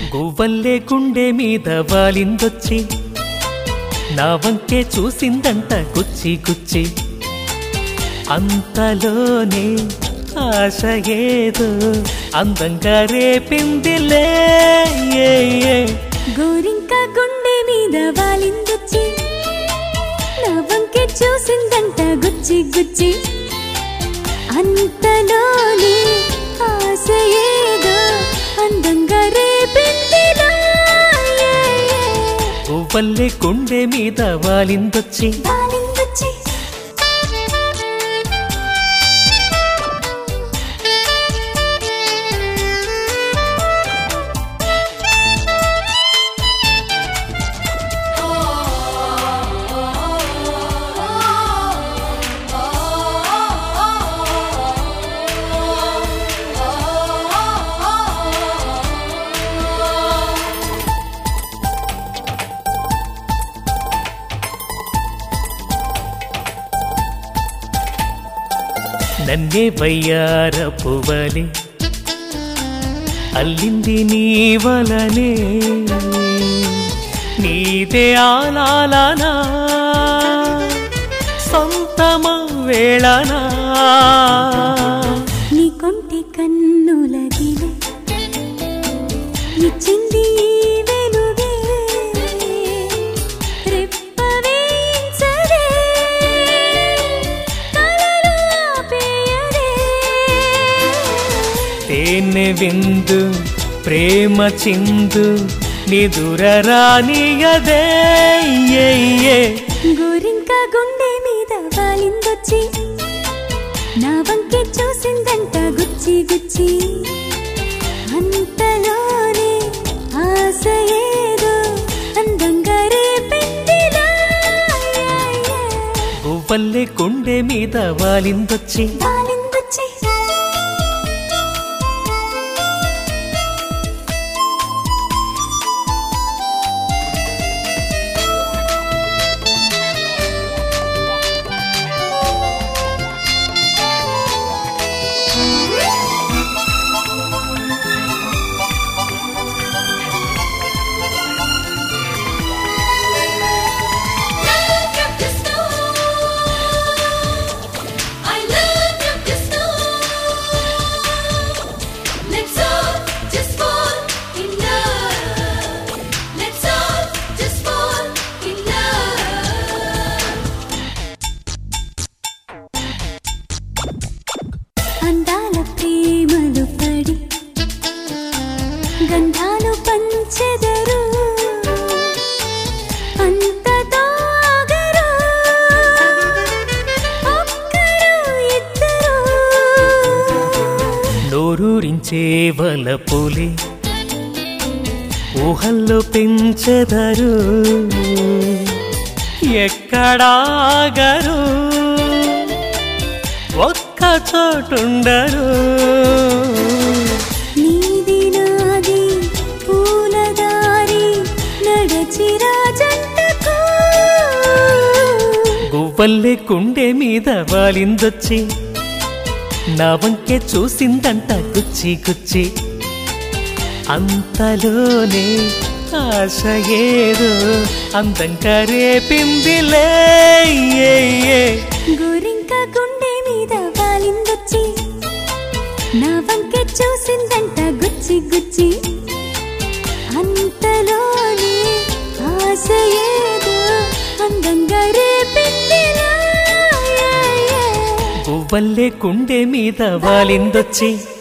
గువ్వల్లే గుండె మీద వాలిందొచ్చి నా వంకే చూసిందంట గుచ్చి గుచ్చి అంతలోనే ఆశ ఏదో అందంగా రేపిందిలే ఏ, ఏ. గోరింక గుండె మీద వాలిందొచ్చి నా వంకే చూసిందంట గుచ్చి గుచ్చి అంతలోనే ఆశ ఏదో అందంగా రేపిందిలా ఏ, ఏ. గువ్వల్లే గుండె మీద వాలిందొచ్చి వాలిందొచ్చి నన్నే వయ్యార పువ్వలి అల్లింది నీ వలనే నీదే ఆలాలనా సొంతమ వేళనా నీ కొంటి కన్నులదిలే ఇచ్చింది ఈ వెలుగే రెప్పవేయించదే కలలు ఆపేయదే తేనె విందు ప్రేమ చిందు నిదుర రానియదే ఏ, ఏ. గోరింక గుండె మీద వాలిందొచ్చి నా వంకే చూసిందంట గుచ్చి గుచ్చి అంతలోనే ఆశ ఏదో అందంగా రేపిందిలా ఏ, ఏ. గువ్వల్లే గుండె మీద వాలిందొచ్చి వాలిందొచ్చి అందాల ప్రేమలు పడి గంధాలు పంచెదరు అంతతో ఆగరు ఒక్కరు ఇద్దరు నోరూరించే వలపులి ఊహల్లో పెంచెదరు ఎక్కడాగరు ఒక్క చోటుండరు నీది నాది పూలదారి నడచిరా జంటకు గువ్వల్లే గుండె మీద వాలిందొచ్చి నా వంకే చూసిందంట గుచ్చి గుచ్చి అంతలోనే ఆశ ఏదో అందంగా రేపిందిలే ఏ, ఏ. గోరింక గుండె మీద వాలిందొచ్చి నా వంకే చూసిందంట గుచ్చి గుచ్చి అంతలోనే ఆశ ఏదో అందంగా రేపిందిలా ఏ, ఏ. గువ్వల్లే గుండె మీద వాలిందొచ్చి